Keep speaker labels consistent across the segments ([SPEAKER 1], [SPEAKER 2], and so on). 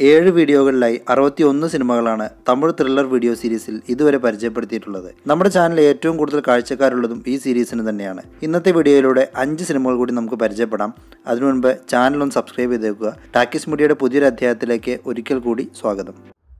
[SPEAKER 1] ഏഴ് വീഡിയോകളിലായി അറുപത്തി ഒന്ന് സിനിമകളാണ് തമിഴ് ത്രില്ലർ വീഡിയോ സീരീസിൽ ഇതുവരെ പരിചയപ്പെടുത്തിയിട്ടുള്ളത് നമ്മുടെ ചാനലിൽ ഏറ്റവും കൂടുതൽ കാഴ്ചക്കാരുള്ളതും ഈ സീരീസിന് തന്നെയാണ് ഇന്നത്തെ വീഡിയോയിലൂടെ അഞ്ച് സിനിമകൾ കൂടി നമുക്ക് പരിചയപ്പെടാം അതിനു മുൻപ് ചാനൽ ഒന്ന് സബ്സ്ക്രൈബ് ചെയ്തേക്കുക ടാക്കിസ് മീഡിയയുടെ പുതിയൊരു അധ്യായത്തിലേക്ക് ഒരിക്കൽ കൂടി സ്വാഗതം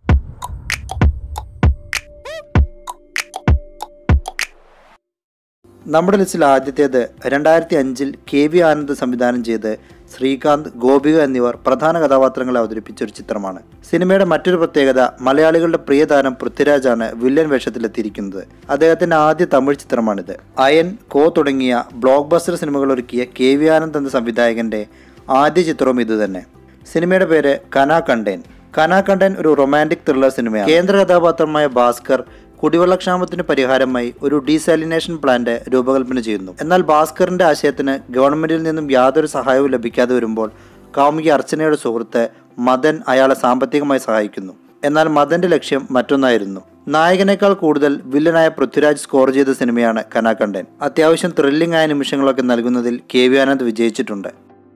[SPEAKER 1] നമ്മുടെ ലിസ്റ്റിൽ ആദ്യത്തേത് രണ്ടായിരത്തി അഞ്ചിൽ കെ വി ആനന്ദ് സംവിധാനം ചെയ്ത് ശ്രീകാന്ത് ഗോപിക എന്നിവർ പ്രധാന കഥാപാത്രങ്ങളെ അവതരിപ്പിച്ച ഒരു ചിത്രമാണ് സിനിമയുടെ മറ്റൊരു പ്രത്യേകത മലയാളികളുടെ പ്രിയ താരം പൃഥ്വിരാജാണ് വില്ലൻ വേഷത്തിലെത്തിയിരിക്കുന്നത് അദ്ദേഹത്തിന്റെ ആദ്യ തമിഴ് ചിത്രമാണിത് അയൻ കോ തുടങ്ങിയ ബ്ലോക്ക് ബസ്റ്റർ സിനിമകൾ ഒരുക്കിയ കെ വി ആനന്ദ് എന്ന സംവിധായകന്റെ ആദ്യ ചിത്രവും ഇതുതന്നെ സിനിമയുടെ പേര് കന കണ്ടേൻ കന കണ്ടേൻ ഒരു റൊമാൻറ്റിക് ത്രില്ലർ സിനിമയാണ് കേന്ദ്ര കഥാപാത്രമായ ഭാസ്കർ കുടിവെള്ളക്ഷാമത്തിന് പരിഹാരമായി ഒരു ഡീസാലിനേഷൻ പ്ലാന്റ് രൂപകൽപ്പന ചെയ്യുന്നു എന്നാൽ ഭാസ്കറിന്റെ ആശയത്തിന് ഗവൺമെന്റിൽ നിന്നും യാതൊരു സഹായവും ലഭിക്കാതെ വരുമ്പോൾ കാമുകി അർച്ചനയുടെ സുഹൃത്ത് മദൻ അയാളെ സാമ്പത്തികമായി സഹായിക്കുന്നു എന്നാൽ മദന്റെ ലക്ഷ്യം മറ്റൊന്നായിരുന്നു നായകനേക്കാൾ കൂടുതൽ വില്ലനായ പൃഥ്വിരാജ് സ്കോർ ചെയ്ത സിനിമയാണ് കനാകണ്ടൻ അത്യാവശ്യം ത്രില്ലിംഗ് ആയ നിമിഷങ്ങളൊക്കെ നൽകുന്നതിൽ കെ വി ആനന്ദ് വിജയിച്ചിട്ടുണ്ട്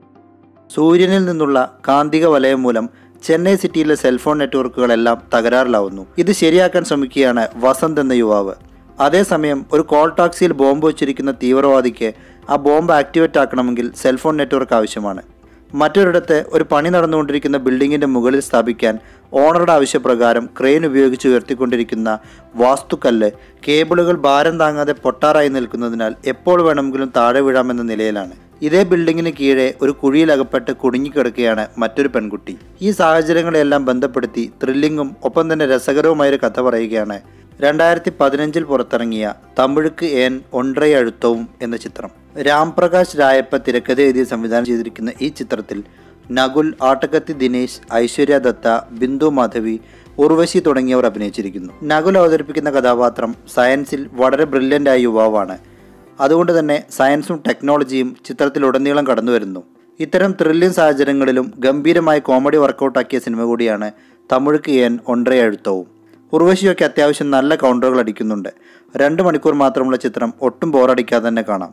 [SPEAKER 1] സൂര്യനിൽ നിന്നുള്ള കാന്തിക വലയം മൂലം ചെന്നൈ സിറ്റിയിലെ സെൽഫോൺ നെറ്റ്വർക്കുകളെല്ലാം തകരാറിലാവുന്നു ഇത് ശരിയാക്കാൻ ശ്രമിക്കുകയാണ് വസന്ത് എന്ന യുവാവ് അതേസമയം ഒരു കോൾ ടാക്സിയിൽ ബോംബ് വച്ചിരിക്കുന്ന തീവ്രവാദിക്ക് ആ ബോംബ് ആക്ടിവേറ്റ് ആക്കണമെങ്കിൽ സെൽഫോൺ നെറ്റ്വർക്ക് ആവശ്യമാണ് മറ്റൊരിടത്ത് ഒരു പണി നടന്നുകൊണ്ടിരിക്കുന്ന ബിൽഡിങ്ങിന്റെ മുകളിൽ സ്ഥാപിക്കാൻ ഓണറുടെ ആവശ്യപ്രകാരം ക്രെയിൻ ഉപയോഗിച്ച് ഉയർത്തിക്കൊണ്ടിരിക്കുന്ന വാസ്തുക്കല്ല് കേബിളുകൾ ഭാരം താങ്ങാതെ പൊട്ടാറായി നിൽക്കുന്നതിനാൽ എപ്പോൾ വേണമെങ്കിലും താഴെ വീഴാമെന്ന നിലയിലാണ് ഇതേ ബിൽഡിങ്ങിന് കീഴെ ഒരു കുഴിയിലകപ്പെട്ട് കുടുങ്ങിക്കിടക്കുകയാണ് മറ്റൊരു പെൺകുട്ടി ഈ സാഹചര്യങ്ങളെല്ലാം ബന്ധപ്പെടുത്തി ത്രില്ലിങ്ങും ഒപ്പം തന്നെ രസകരവുമായൊരു കഥ പറയുകയാണ് രണ്ടായിരത്തി പതിനഞ്ചിൽ പുറത്തിറങ്ങിയ തമിഴുക്ക് ഏൻ ഒൻട്രൈ അഴുത്തവും എന്ന ചിത്രം രാംപ്രകാശ് രായപ്പ തിരക്കഥ എഴുതി സംവിധാനം ചെയ്തിരിക്കുന്ന ഈ ചിത്രത്തിൽ നകുൽ ആട്ടക്കത്തി ദിനേശ് ഐശ്വര്യ ദത്ത ബിന്ദു മാധവി ഉർവശി തുടങ്ങിയവർ അഭിനയിച്ചിരിക്കുന്നു നകുൽ അവതരിപ്പിക്കുന്ന കഥാപാത്രം സയൻസിൽ വളരെ ബ്രില്യൻ്റായ യുവാവാണ് അതുകൊണ്ട് തന്നെ സയൻസും ടെക്നോളജിയും ചിത്രത്തിലുടനീളം കടന്നു വരുന്നു ഇത്തരം ത്രില്ലിംഗ് സാഹചര്യങ്ങളിലും ഗംഭീരമായ കോമഡി വർക്കൗട്ടാക്കിയ സിനിമ കൂടിയാണ് തമിഴുക്ക് ഏൻ ഒൻട്രേ എഴുത്തവും ഉർവശിയൊക്കെ അത്യാവശ്യം നല്ല കൗണ്ടറുകൾ അടിക്കുന്നുണ്ട് രണ്ട് മണിക്കൂർ മാത്രമുള്ള ചിത്രം ഒട്ടും ബോറടിക്കാതെ തന്നെ കാണാം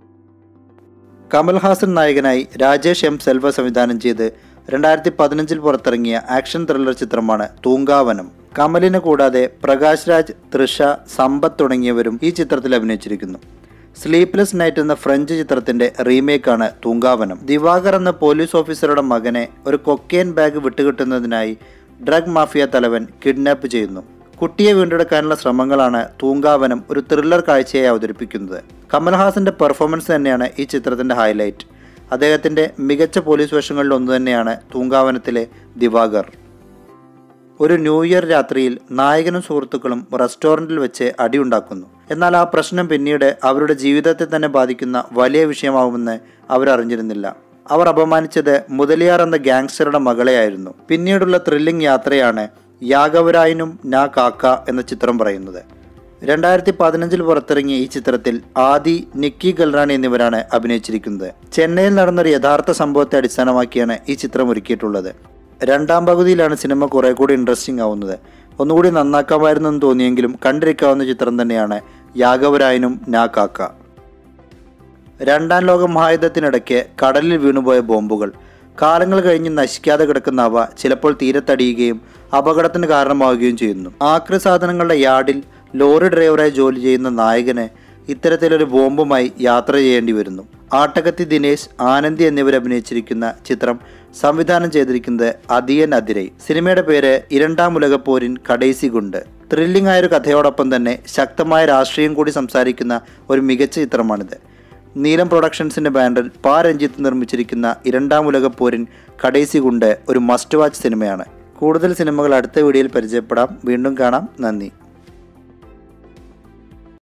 [SPEAKER 1] കമൽഹാസൻ നായകനായി രാജേഷ് എം സെൽവ സംവിധാനം ചെയ്ത് രണ്ടായിരത്തി പതിനഞ്ചിൽ പുറത്തിറങ്ങിയ ആക്ഷൻ ത്രില്ലർ ചിത്രമാണ് തൂങ്കാവനം കമലിനെ കൂടാതെ പ്രകാശ് രാജ് തൃഷ സമ്പത്ത് തുടങ്ങിയവരും ഈ ചിത്രത്തിൽ അഭിനയിച്ചിരിക്കുന്നു സ്ലീപ്ലെസ് നൈറ്റ് എന്ന ഫ്രഞ്ച് ചിത്രത്തിന്റെ റീമേക്കാണ് തൂങ്കാവനം ദിവാകർ എന്ന പോലീസ് ഓഫീസറുടെ മകനെ ഒരു കൊക്കെയിൻ ബാഗ് വിട്ടുകിട്ടുന്നതിനായി ഡ്രഗ് മാഫിയ തലവൻ കിഡ്നാപ്പ് ചെയ്യുന്നു കുട്ടിയെ വീണ്ടെടുക്കാനുള്ള ശ്രമങ്ങളാണ് തൂങ്കാവനം ഒരു ത്രില്ലർ കാഴ്ചയായി അവതരിപ്പിക്കുന്നത് കമൽഹാസന്റെ പെർഫോമൻസ് തന്നെയാണ് ഈ ചിത്രത്തിന്റെ ഹൈലൈറ്റ് അദ്ദേഹത്തിന്റെ മികച്ച പോലീസ് വേഷങ്ങളിൽ ഒന്ന് തന്നെയാണ് തൂങ്കാവനത്തിലെ ദിവാകർ ഒരു ന്യൂ ഇയർ രാത്രിയിൽ നായകനും സുഹൃത്തുക്കളും റെസ്റ്റോറൻറ്റിൽ വെച്ച് അടിയുണ്ടാക്കുന്നു എന്നാൽ ആ പ്രശ്നം പിന്നീട് അവരുടെ ജീവിതത്തെ തന്നെ ബാധിക്കുന്ന വലിയ വിഷയമാവുമെന്ന് അവരറിഞ്ഞിരുന്നില്ല അവർ അപമാനിച്ചത് മുതലിയാർ എന്ന ഗാങ്സ്റ്ററുടെ മകളെയായിരുന്നു പിന്നീടുള്ള ത്രില്ലിംഗ് യാത്രയാണ് യാഗവരായനും നാ കാക്ക എന്ന ചിത്രം പറയുന്നത് രണ്ടായിരത്തി പതിനഞ്ചിൽ പുറത്തിറങ്ങിയ ഈ ചിത്രത്തിൽ ആദി നിക്കി ഗൽറാണി എന്നിവരാണ് അഭിനയിച്ചിരിക്കുന്നത് ചെന്നൈയിൽ നടന്നൊരു യഥാർത്ഥ സംഭവത്തെ അടിസ്ഥാനമാക്കിയാണ് ഈ ചിത്രം ഒരുക്കിയിട്ടുള്ളത് രണ്ടാം പകുതിയിലാണ് സിനിമ കുറെ കൂടി ഇൻട്രസ്റ്റിംഗ് ആവുന്നത് ഒന്നുകൂടി നന്നാക്കാമായിരുന്നെന്ന് തോന്നിയെങ്കിലും കണ്ടിരിക്കാവുന്ന ചിത്രം തന്നെയാണ് യാഗവരായനും നാ കാക്ക രണ്ടാം ലോക മഹായുദ്ധത്തിനിടയ്ക്ക് കടലിൽ വീണുപോയ ബോംബുകൾ കാലങ്ങൾ കഴിഞ്ഞ് നശിക്കാതെ കിടക്കുന്ന അവ ചിലപ്പോൾ തീരത്തടിയുകയും അപകടത്തിന് കാരണമാവുകയും ചെയ്യുന്നു ആക്രി സാധനങ്ങളുടെ യാർഡിൽ ലോറി ഡ്രൈവറായി ജോലി ചെയ്യുന്ന നായകന് ഇത്തരത്തിലൊരു ബോംബുമായി യാത്ര ചെയ്യേണ്ടി വരുന്നു ആട്ടകത്തി ദിനേശ് ആനന്ദി എന്നിവർ അഭിനയിച്ചിരിക്കുന്ന ചിത്രം സംവിധാനം ചെയ്തിരിക്കുന്നത് അതിയൻ അതിരൈ സിനിമയുടെ പേര് ഇരണ്ടാം ഉലകപ്പോരിൻ കടൈസി ഗുണ്ട് ത്രില്ലിംഗ് ആയൊരു കഥയോടൊപ്പം തന്നെ ശക്തമായ രാഷ്ട്രീയം കൂടി സംസാരിക്കുന്ന ഒരു മികച്ച ചിത്രമാണിത് നീലം പ്രൊഡക്ഷൻസിന്റെ ബാനറിൽ പാ രഞ്ജിത്ത് നിർമ്മിച്ചിരിക്കുന്ന ഇരണ്ടാം ഉലകപ്പോരിൻ കടൈസി ഗുണ്ട് ഒരു മസ്റ്റ് വാച്ച് സിനിമയാണ് കൂടുതൽ സിനിമകൾ അടുത്ത വീഡിയോയിൽ പരിചയപ്പെടാം വീണ്ടും കാണാം നന്ദി